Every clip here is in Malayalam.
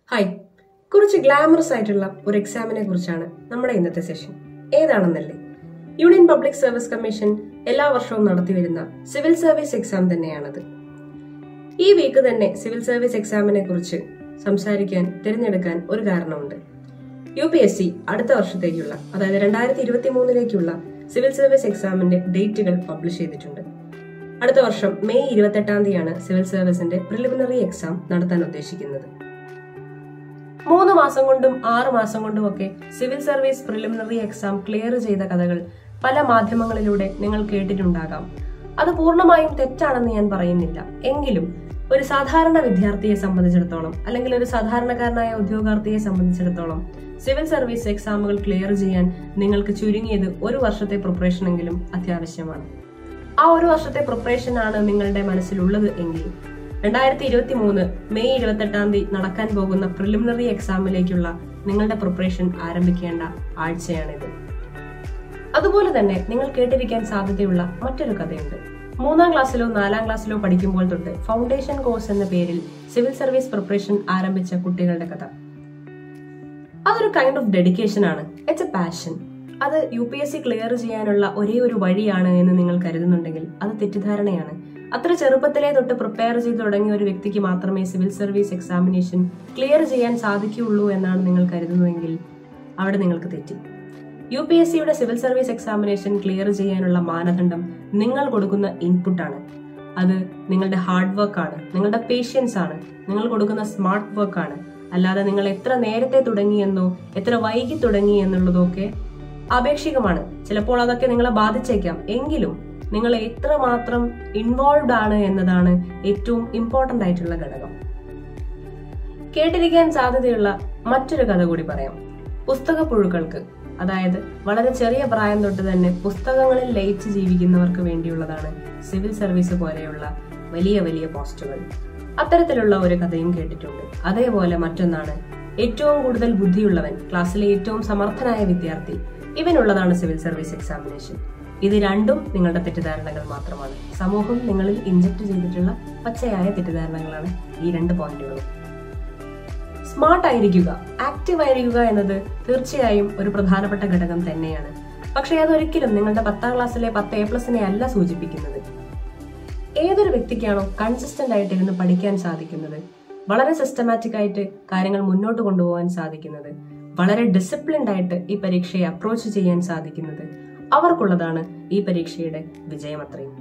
ഹായ് കുറച്ച് ഗ്ലാമറസ് ആയിട്ടുള്ള ഒരു എക്സാമിനെ കുറിച്ചാണ് നമ്മുടെ ഇന്നത്തെ സെഷൻ ഏതാണെന്നല്ലേ യൂണിയൻ പബ്ലിക് സർവീസ് കമ്മീഷൻ എല്ലാ വർഷവും നടത്തിവരുന്ന സിവിൽ സർവീസ് എക്സാം തന്നെയാണത് ഈ വീക്ക് തന്നെ സിവിൽ സർവീസ് എക്സാമിനെ കുറിച്ച് സംസാരിക്കാൻ തിരഞ്ഞെടുക്കാൻ ഒരു കാരണമുണ്ട് യു പി എസ് സി അടുത്ത വർഷത്തേക്കുള്ള അതായത് രണ്ടായിരത്തി ഇരുപത്തി മൂന്നിലേക്കുള്ള സിവിൽ സർവീസ് എക്സാമിന്റെ ഡേറ്റുകൾ പബ്ലിഷ് ചെയ്തിട്ടുണ്ട് അടുത്ത വർഷം മെയ് ഇരുപത്തെട്ടാം തീയതിയാണ് സിവിൽ സർവീസിന്റെ പ്രിലിമിനറി എക്സാം നടത്താൻ ഉദ്ദേശിക്കുന്നത് മൂന്ന് മാസം കൊണ്ടും ആറ് മാസം കൊണ്ടും ഒക്കെ civil service preliminary exam clear ചെയ്ത കഥകൾ പല മാധ്യമങ്ങളിലൂടെ നിങ്ങൾ കേട്ടിട്ടുണ്ടാകാം അത് പൂർണ്ണമായും തെറ്റാണെന്ന് ഞാൻ പറയുന്നില്ല എങ്കിലും ഒരു സാധാരണ വിദ്യാർത്ഥിയെ സംബന്ധിച്ചിടത്തോളം അല്ലെങ്കിൽ ഒരു സാധാരണക്കാരനായ ഉദ്യോഗാർത്ഥിയെ സംബന്ധിച്ചിടത്തോളം സിവിൽ സർവീസ് എക്സാമുകൾ ക്ലിയർ ചെയ്യാൻ നിങ്ങൾക്ക് ചുരുങ്ങിയത് ഒരു വർഷത്തെ പ്രിപ്പറേഷൻ എങ്കിലും അത്യാവശ്യമാണ് ആ ഒരു വർഷത്തെ പ്രിപ്പറേഷൻ ആണ് നിങ്ങളുടെ മനസ്സിലുള്ളത് എങ്കിൽ രണ്ടായിരത്തി ഇരുപത്തി മൂന്ന് മെയ് ഇരുപത്തെട്ടാം തീയതി നടക്കാൻ പോകുന്ന പ്രിലിമിനറി എക്സാമിലേക്കുള്ള നിങ്ങളുടെ പ്രിപ്പറേഷൻ ആരംഭിക്കേണ്ട ആഴ്ചയാണിത് അതുപോലെ തന്നെ നിങ്ങൾ കേട്ടിരിക്കാൻ സാധ്യതയുള്ള മറ്റൊരു കഥയുണ്ട് മൂന്നാം ക്ലാസ്സിലോ നാലാം ക്ലാസ്സിലോ പഠിക്കുമ്പോൾ തൊട്ട് ഫൗണ്ടേഷൻ കോഴ്സ് എന്ന പേരിൽ സിവിൽ സർവീസ് പ്രിപ്പറേഷൻ ആരംഭിച്ച കുട്ടികളുടെ കഥ അതൊരു കൈൻഡ് ഓഫ് ഡെഡിക്കേഷൻ ആണ് ഇറ്റ്സ് എ പാഷൻ അത് U P S C clear ചെയ്യാനുള്ള ഒരേ ഒരു വഴിയാണ് എന്ന് നിങ്ങൾ കരുതുന്നുണ്ടെങ്കിൽ അത് തെറ്റിദ്ധാരണയാണ് അത്ര ചെറുപ്പത്തിലെ തൊട്ട് പ്രിപ്പയർ ചെയ്ത് തുടങ്ങിയ ഒരു വ്യക്തിക്ക് മാത്രമേ സിവിൽ സർവീസ് എക്സാമിനേഷൻ ക്ലിയർ ചെയ്യാൻ സാധിക്കുകയുള്ളൂ എന്നാണ് നിങ്ങൾ കരുതുന്നതെങ്കിൽ അവിടെ നിങ്ങൾക്ക് തെറ്റി യു പി എസ് സിയുടെ സിവിൽ സർവീസ് എക്സാമിനേഷൻ ക്ലിയർ ചെയ്യാനുള്ള മാനദണ്ഡം നിങ്ങൾ കൊടുക്കുന്ന ഇൻപുട്ടാണ് അത് നിങ്ങളുടെ ഹാർഡ് വർക്ക് ആണ് നിങ്ങളുടെ പേഷ്യൻസ് ആണ് നിങ്ങൾ കൊടുക്കുന്ന സ്മാർട്ട് വർക്ക് ആണ് അല്ലാതെ നിങ്ങൾ എത്ര നേരത്തെ തുടങ്ങിയെന്നോ എത്ര വൈകി തുടങ്ങി എന്നുള്ളതൊക്കെ ആപേക്ഷികമാണ് ചിലപ്പോൾ അതൊക്കെ നിങ്ങളെ ബാധിച്ചേക്കാം എങ്കിലും നിങ്ങൾ എത്രമാത്രം ഇൻവോൾവ് ആണ് എന്നതാണ് ഏറ്റവും ഇമ്പോർട്ടന്റ് ആയിട്ടുള്ള ഘടകം കേട്ടിരിക്കാൻ സാധ്യതയുള്ള മറ്റൊരു കഥ കൂടി പറയാം പുസ്തക പുഴുക്കൾക്ക് അതായത് വളരെ ചെറിയ പ്രായം തൊട്ട് തന്നെ പുസ്തകങ്ങളിൽ ലയിച്ച് ജീവിക്കുന്നവർക്ക് വേണ്ടിയുള്ളതാണ് സിവിൽ സർവീസ് പോലെയുള്ള വലിയ വലിയ പോസ്റ്റുകൾ അത്തരത്തിലുള്ള ഒരു കഥയും കേട്ടിട്ടുണ്ട് അതേപോലെ മറ്റൊന്നാണ് ഏറ്റവും കൂടുതൽ ബുദ്ധിയുള്ളവൻ ക്ലാസ്സിലെ ഏറ്റവും സമർത്ഥനായ വിദ്യാർത്ഥി ഇവനുള്ളതാണ് സിവിൽ സർവീസ് എക്സാമിനേഷൻ ഇത് രണ്ടും നിങ്ങളുടെ തെറ്റിദ്ധാരണകൾ മാത്രമാണ് സമൂഹം നിങ്ങളിൽ ഇൻജക്ട് ചെയ്തിട്ടുള്ള പച്ചയായ തെറ്റിദ്ധാരണകളാണ് ഈ രണ്ട് പോയിന്റുകളും സ്മാർട്ട് ആയിരിക്കുക ആക്റ്റീവ് ആയിരിക്കുക എന്നത് തീർച്ചയായും ഒരു പ്രധാനപ്പെട്ട ഘടകം തന്നെയാണ് പക്ഷേ അതൊരിക്കലും നിങ്ങളുടെ പത്താം ക്ലാസ്സിലെ പത്ത് എ പ്ലസിനെ അല്ല സൂചിപ്പിക്കുന്നത് ഏതൊരു വ്യക്തിക്കാണോ കൺസിസ്റ്റന്റ് ആയിട്ട് ഇരുന്ന് പഠിക്കാൻ സാധിക്കുന്നത് വളരെ സിസ്റ്റമാറ്റിക് ആയിട്ട് കാര്യങ്ങൾ മുന്നോട്ട് കൊണ്ടുപോകാൻ സാധിക്കുന്നത് വളരെ ഡിസിപ്ലിൻഡ് ആയിട്ട് ഈ പരീക്ഷയെ അപ്രോച്ച് ചെയ്യാൻ സാധിക്കുന്നത് അവർക്കുള്ളതാണ് ഈ പരീക്ഷയുടെ വിജയം അത്രയും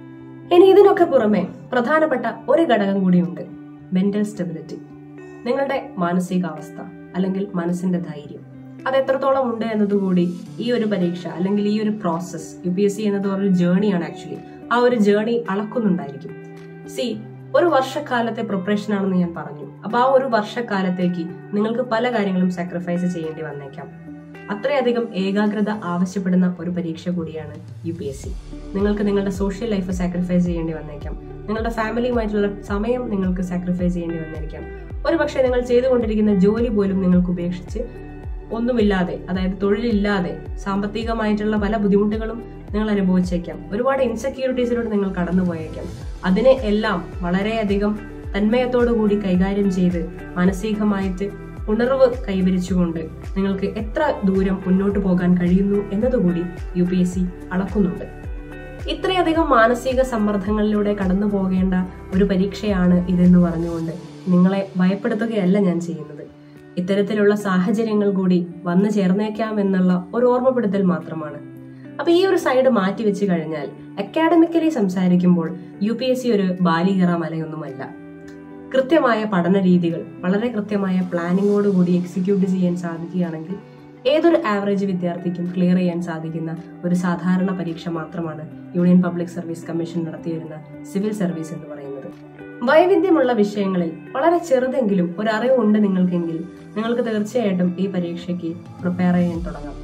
ഇനി ഇതിനൊക്കെ പുറമെ പ്രധാനപ്പെട്ട ഒരു ഘടകം കൂടിയുണ്ട് മെന്റൽ സ്റ്റെബിലിറ്റി നിങ്ങളുടെ മാനസികാവസ്ഥ അല്ലെങ്കിൽ മനസ്സിന്റെ ധൈര്യം അത് എത്രത്തോളം ഉണ്ട് എന്നതുകൂടി ഈ ഒരു പരീക്ഷ അല്ലെങ്കിൽ ഈ ഒരു process U P S C എന്നത് ഒരു ജേണിയാണ് ആക്ച്വലി ആ ഒരു ജേണി അളക്കുന്നുണ്ടായിരിക്കും സി ഒരു വർഷക്കാലത്തെ പ്രിപ്പറേഷൻ ആണെന്ന് ഞാൻ പറഞ്ഞു അപ്പൊ ആ ഒരു വർഷക്കാലത്തേക്ക് നിങ്ങൾക്ക് പല കാര്യങ്ങളും സാക്രിഫൈസ് ചെയ്യേണ്ടി വന്നേക്കാം അത്രയധികം ഏകാഗ്രത ആവശ്യപ്പെടുന്ന ഒരു പരീക്ഷ കൂടിയാണ് യു പി എസ് സി നിങ്ങൾക്ക് നിങ്ങളുടെ സോഷ്യൽ ലൈഫ് സാക്രിഫൈസ് ചെയ്യേണ്ടി വന്നേക്കാം നിങ്ങളുടെ ഫാമിലിയുമായിട്ടുള്ള സമയം നിങ്ങൾക്ക് സാക്രിഫൈസ് ചെയ്യേണ്ടി വന്നിരിക്കാം ഒരു പക്ഷേ നിങ്ങൾ ചെയ്തുകൊണ്ടിരിക്കുന്ന ജോലി പോലും നിങ്ങൾക്ക് ഉപേക്ഷിച്ച് ഒന്നുമില്ലാതെ അതായത് തൊഴിലില്ലാതെ സാമ്പത്തികമായിട്ടുള്ള പല ബുദ്ധിമുട്ടുകളും നിങ്ങൾ അനുഭവിച്ചേക്കാം ഒരുപാട് ഇൻസെക്യൂരിറ്റീസിലൂടെ നിങ്ങൾ കടന്നുപോയേക്കാം അതിനെ എല്ലാം വളരെയധികം തന്മയത്തോടു കൂടി കൈകാര്യം ചെയ്ത് മാനസികമായിട്ട് ഉണർവ് കൈവരിച്ചുകൊണ്ട് നിങ്ങൾക്ക് എത്ര ദൂരം മുന്നോട്ട് പോകാൻ കഴിയുന്നു എന്നതുകൂടി യു പി എസ് സി അളക്കുന്നുണ്ട് ഇത്രയധികം മാനസിക സമ്മർദ്ദങ്ങളിലൂടെ കടന്നു പോകേണ്ട ഒരു പരീക്ഷയാണ് ഇതെന്ന് പറഞ്ഞുകൊണ്ട് നിങ്ങളെ ഭയപ്പെടുത്തുകയല്ല ഞാൻ ചെയ്യുന്നത് ഇത്തരത്തിലുള്ള സാഹചര്യങ്ങൾ കൂടി വന്നു ചേർന്നേക്കാം എന്നുള്ള ഒരു ഓർമ്മപ്പെടുത്തൽ മാത്രമാണ് അപ്പൊ ഈ ഒരു സൈഡ് മാറ്റി വെച്ച് കഴിഞ്ഞാൽ അക്കാഡമിക്കലി സംസാരിക്കുമ്പോൾ യു പി എസ് സി ഒരു ബാലികറ മലയൊന്നുമല്ല കൃത്യമായ പഠന രീതികൾ വളരെ കൃത്യമായ പ്ലാനിങ്ങോട് കൂടി എക്സിക്യൂട്ട് ചെയ്യാൻ സാധിക്കുകയാണെങ്കിൽ ഏതൊരു ആവറേജ് വിദ്യാർത്ഥിക്കും ക്ലിയർ ചെയ്യാൻ സാധിക്കുന്ന ഒരു സാധാരണ പരീക്ഷ മാത്രമാണ് യൂണിയൻ പബ്ലിക് സർവീസ് കമ്മീഷൻ നടത്തിവരുന്ന സിവിൽ സർവീസ് എന്ന് പറയുന്നത് വൈവിധ്യമുള്ള വിഷയങ്ങളിൽ വളരെ ചെറുതെങ്കിലും ഒരു അറിവുണ്ട് നിങ്ങൾക്കെങ്കിൽ നിങ്ങൾക്ക് തീർച്ചയായിട്ടും ഈ പരീക്ഷയ്ക്ക് പ്രിപ്പയർ ചെയ്യാൻ തുടങ്ങാം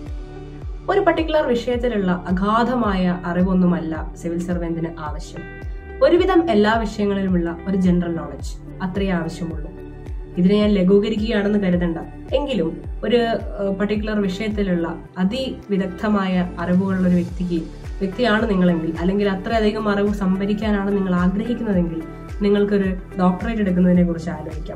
ഒരു പർട്ടിക്കുലർ വിഷയത്തിലുള്ള അഗാധമായ അറിവൊന്നുമല്ല സിവിൽ സർവന്റിന് ആവശ്യം ഒരുവിധം എല്ലാ വിഷയങ്ങളിലുമുള്ള ഒരു ജനറൽ നോളജ് അത്രയേ ആവശ്യമുള്ളൂ ഇതിനെ ഞാൻ ലഘൂകരിക്കുകയാണെന്ന് കരുതണ്ട എങ്കിലും ഒരു പർട്ടിക്കുലർ വിഷയത്തിലുള്ള അതിവിദഗ്ധമായ അറിവുകളുള്ള ഒരു വ്യക്തിക്ക് വ്യക്തിയാണ് നിങ്ങളെങ്കിൽ അല്ലെങ്കിൽ അത്രയധികം അറിവ് സംഭരിക്കാനാണ് നിങ്ങൾ ആഗ്രഹിക്കുന്നതെങ്കിൽ നിങ്ങൾക്കൊരു ഡോക്ടറേറ്റ് എടുക്കുന്നതിനെ കുറിച്ച് ആലോചിക്കാം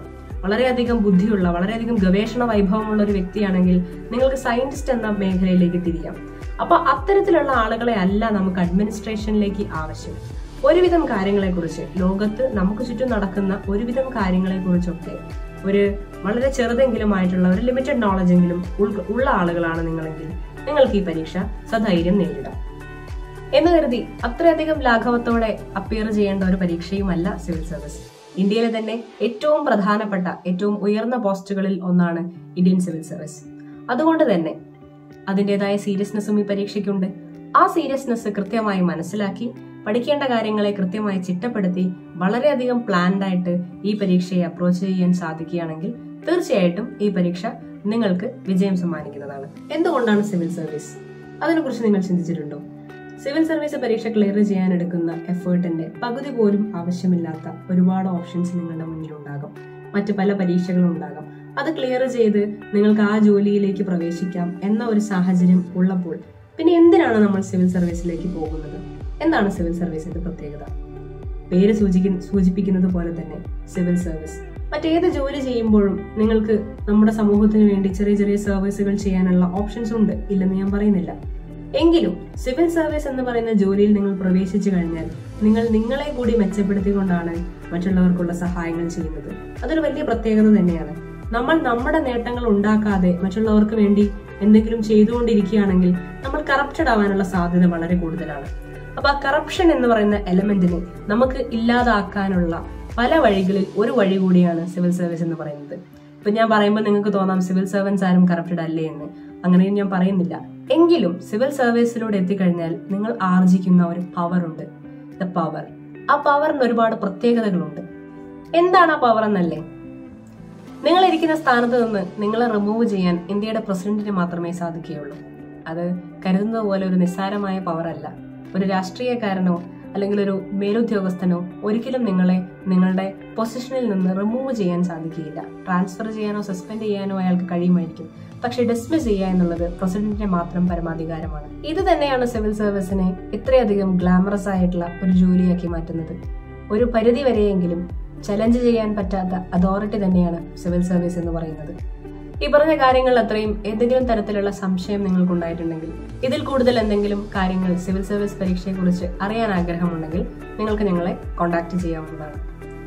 വളരെയധികം ബുദ്ധിയുള്ള വളരെയധികം ഗവേഷണ വൈഭവമുള്ള ഒരു വ്യക്തിയാണെങ്കിൽ നിങ്ങൾക്ക് സയന്റിസ്റ്റ് എന്ന മേഖലയിലേക്ക് തിരിയാം അപ്പൊ അത്തരത്തിലുള്ള ആളുകളെ അല്ല നമുക്ക് അഡ്മിനിസ്ട്രേഷനിലേക്ക് ആവശ്യം ഒരുവിധം കാര്യങ്ങളെക്കുറിച്ച് ലോകത്ത് നമുക്ക് ചുറ്റും നടക്കുന്ന ഒരുവിധം കാര്യങ്ങളെക്കുറിച്ചൊക്കെ ഒരു വളരെ ചെറുതെങ്കിലുമായിട്ടുള്ള ഒരു ലിമിറ്റഡ് നോളജെങ്കിലും ഉൾ- ഉള്ള ആളുകളാണ് നിങ്ങളെങ്കിൽ നിങ്ങൾക്ക് ഈ പരീക്ഷ സധൈര്യം നേരിടാം എന്ന് കരുതി അത്രയധികം ലാഘവത്തോടെ അപ്പിയർ ചെയ്യേണ്ട ഒരു പരീക്ഷയുമല്ല സിവിൽ സർവീസ് ഇന്ത്യയിലെ തന്നെ ഏറ്റവും പ്രധാനപ്പെട്ട ഏറ്റവും ഉയർന്ന പോസ്റ്റുകളിൽ ഒന്നാണ് ഇന്ത്യൻ സിവിൽ സർവീസ് അതുകൊണ്ട് തന്നെ അതിൻ്റെതായ സീരിയസ്നെസ്സും ഈ പരീക്ഷയ്ക്കുണ്ട് ആ സീരിയസ്നെസ് കൃത്യമായി മനസ്സിലാക്കി പഠിക്കേണ്ട കാര്യങ്ങളെ കൃത്യമായി ചിട്ടപ്പെടുത്തി വളരെയധികം പ്ലാൻഡ് ആയിട്ട് ഈ പരീക്ഷയെ അപ്രോച്ച് ചെയ്യാൻ സാധിക്കുകയാണെങ്കിൽ തീർച്ചയായിട്ടും ഈ പരീക്ഷ നിങ്ങൾക്ക് വിജയം സമ്മാനിക്കുന്നതാണ് എന്തുകൊണ്ടാണ് സിവിൽ സർവീസ് അതിനെക്കുറിച്ച് നിങ്ങൾ ചിന്തിച്ചിട്ടുണ്ടോ സിവിൽ സർവീസ് പരീക്ഷ ക്ലിയർ ചെയ്യാൻ എടുക്കുന്ന എഫേർട്ടിന്റെ പകുതി പോലും ആവശ്യമില്ലാത്ത ഒരുപാട് ഓപ്ഷൻസ് നിങ്ങളുടെ മുന്നിലുണ്ടാകും മറ്റ് പല പരീക്ഷകളും ഉണ്ടാകാം അത് ക്ലിയർ ചെയ്ത് നിങ്ങൾക്ക് ആ ജോലിയിലേക്ക് പ്രവേശിക്കാം എന്ന ഒരു സാഹചര്യം ഉള്ളപ്പോൾ പിന്നെ എന്തിനാണ് നമ്മൾ സിവിൽ സർവീസിലേക്ക് പോകുന്നത് എന്താണ് സിവിൽ സർവീസിന്റെ പ്രത്യേകത പേര് സൂചിക്കുന്ന സൂചിപ്പിക്കുന്നത് പോലെ തന്നെ സിവിൽ സർവീസ് മറ്റേത് ജോലി ചെയ്യുമ്പോഴും നിങ്ങൾക്ക് നമ്മുടെ സമൂഹത്തിന് വേണ്ടി ചെറിയ ചെറിയ സർവീസുകൾ ചെയ്യാനുള്ള ഓപ്ഷൻസ് ഉണ്ട് ഇല്ലെന്ന് ഞാൻ പറയുന്നില്ല എങ്കിലും സിവിൽ സർവീസ് എന്ന് പറയുന്ന ജോലിയിൽ നിങ്ങൾ പ്രവേശിച്ചു കഴിഞ്ഞാൽ നിങ്ങൾ നിങ്ങളെ കൂടി മെച്ചപ്പെടുത്തിക്കൊണ്ടാണ് മറ്റുള്ളവർക്കുള്ള സഹായങ്ങൾ ചെയ്യുന്നത് അതൊരു വലിയ പ്രത്യേകത തന്നെയാണ് നമ്മൾ നമ്മുടെ നേട്ടങ്ങൾ ഉണ്ടാക്കാതെ മറ്റുള്ളവർക്ക് വേണ്ടി എന്തെങ്കിലും ചെയ്തുകൊണ്ടിരിക്കുകയാണെങ്കിൽ നമ്മൾ കറപ്റ്റഡ് ആവാനുള്ള സാധ്യത വളരെ കൂടുതലാണ് അപ്പൊ ആ കറപ്ഷൻ എന്ന് പറയുന്ന എലമെന്റിനെ നമുക്ക് ഇല്ലാതാക്കാനുള്ള പല വഴികളിൽ ഒരു വഴി കൂടിയാണ് സിവിൽ സർവീസ് എന്ന് പറയുന്നത് ഇപ്പൊ ഞാൻ പറയുമ്പോൾ നിങ്ങൾക്ക് തോന്നാം സിവിൽ സർവൻസ് ആരും കറപ്റ്റഡ് അല്ലേ എന്ന് അങ്ങനെയും ഞാൻ പറയുന്നില്ല എങ്കിലും സിവിൽ സർവീസിലൂടെ എത്തിക്കഴിഞ്ഞാൽ നിങ്ങൾ ആർജിക്കുന്ന ഒരു പവർ ഉണ്ട് ദ പവർ ആ പവറിന് ഒരുപാട് പ്രത്യേകതകളുണ്ട് എന്താണ് ആ പവർ എന്നല്ലേ നിങ്ങൾ ഇരിക്കുന്ന സ്ഥാനത്ത് നിന്ന് നിങ്ങളെ റിമൂവ് ചെയ്യാൻ ഇന്ത്യയുടെ പ്രസിഡന്റിന് മാത്രമേ സാധിക്കുകയുള്ളൂ അത് കരുതുന്നത് പോലെ ഒരു നിസ്സാരമായ പവർ അല്ല ഒരു രാഷ്ട്രീയക്കാരനോ അല്ലെങ്കിൽ ഒരു മേലുദ്യോഗസ്ഥനോ ഒരിക്കലും നിങ്ങളെ നിങ്ങളുടെ പൊസിഷനിൽ നിന്ന് റിമൂവ് ചെയ്യാൻ സാധിക്കുകയില്ല ട്രാൻസ്ഫർ ചെയ്യാനോ സസ്പെൻഡ് ചെയ്യാനോ അയാൾക്ക് കഴിയുമായിരിക്കും പക്ഷെ ഡിസ്മിസ് ചെയ്യുക എന്നുള്ളത് പ്രസിഡന്റിന്റെ മാത്രം പരമാധികാരമാണ് ഇത് തന്നെയാണ് സിവിൽ സർവീസിനെ ഇത്രയധികം ഗ്ലാമറസ് ആയിട്ടുള്ള ഒരു ജോലിയാക്കി മാറ്റുന്നത് ഒരു പരിധി വരെയെങ്കിലും ചലഞ്ച് ചെയ്യാൻ പറ്റാത്ത അതോറിറ്റി തന്നെയാണ് സിവിൽ സർവീസ് എന്ന് പറയുന്നത് ഈ പറഞ്ഞ കാര്യങ്ങൾ അത്രയും ഏതെങ്കിലും തരത്തിലുള്ള സംശയം നിങ്ങൾക്കുണ്ടായിട്ടുണ്ടെങ്കിൽ ഇതിൽ കൂടുതൽ എന്തെങ്കിലും കാര്യങ്ങൾ സിവിൽ സർവീസ് പരീക്ഷയെക്കുറിച്ച് അറിയാൻ ആഗ്രഹമുണ്ടെങ്കിൽ നിങ്ങൾക്ക് ഞങ്ങളെ കോൺടാക്ട് ചെയ്യാവുന്നതാണ്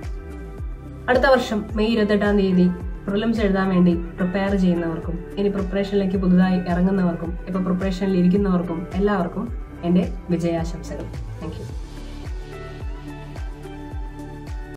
അടുത്ത വർഷം മെയ് ഇരുപത്തെട്ടാം തീയതി പ്രിലിംസ് എഴുതാൻ വേണ്ടി പ്രിപ്പയർ ചെയ്യുന്നവർക്കും ഇനി പ്രിപ്പറേഷനിലേക്ക് പുതുതായി ഇറങ്ങുന്നവർക്കും ഇപ്പൊ പ്രിപ്പറേഷനിൽ ഇരിക്കുന്നവർക്കും എല്ലാവർക്കും എൻ്റെ വിജയാശംസകൾ താങ്ക് യു